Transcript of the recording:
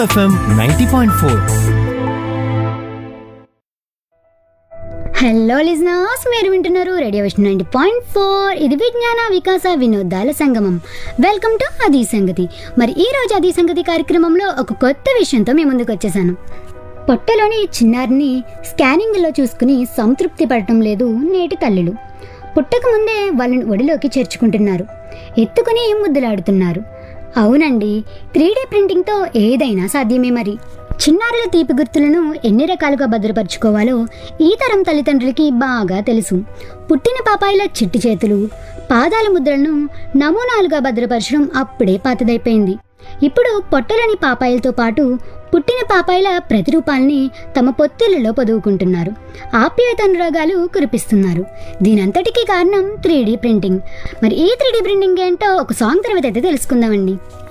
FM ninety point four hello listeners మీరు వింటున్నారు radio Vishnu ninety point four ఇది విజ్ఞాన వికాస వినోదాల సంగమం వెల్కమ్ టు అది సంగతి మరి ఈ రోజు అది సంగతి కార్యక్రమంలో ఒక కొత్త విషయంతో మీ ముందుకు వచ్చేసాను పొట్టలోని చిన్నారిని స్కానింగ్లో చూసుకుని సంతృప్తి పడటం లేదు నేటి తల్లులు పుట్టక ముందే వాళ్ళని ఒడిలోకి చేర్చుకుంటున్నారు ఎత్తుకుని ముద్దులాడుతున్నారు అవునండి త్రీ డీ ప్రింటింగ్తో ఏదైనా సాధ్యమే మరి చిన్నారుల తీపి గుర్తులను ఎన్ని రకాలుగా భద్రపరచుకోవాలో ఈ తరం తల్లిదండ్రులకి బాగా తెలుసు పుట్టిన పాపాయిల చిట్టి చేతులు పాదాల ముద్రలను నమూనాలుగా భద్రపరచడం అప్పుడే పాతదైపోయింది ఇప్పుడు పొట్టలోని పాపాయిలతో పాటు పుట్టిన పాపాయిల ప్రతిరూపాల్ని తమ పొత్తిళ్లలో పొదువుకుంటున్నారు ఆప్యాయతనురాగాలు కురిపిస్తున్నారు దీనంతటికీ కారణం త్రీ ప్రింటింగ్ మరి ఈ త్రీ ప్రింటింగ్ ఏంటో ఒక సాంగ్ తర్వాత అయితే తెలుసుకుందామండి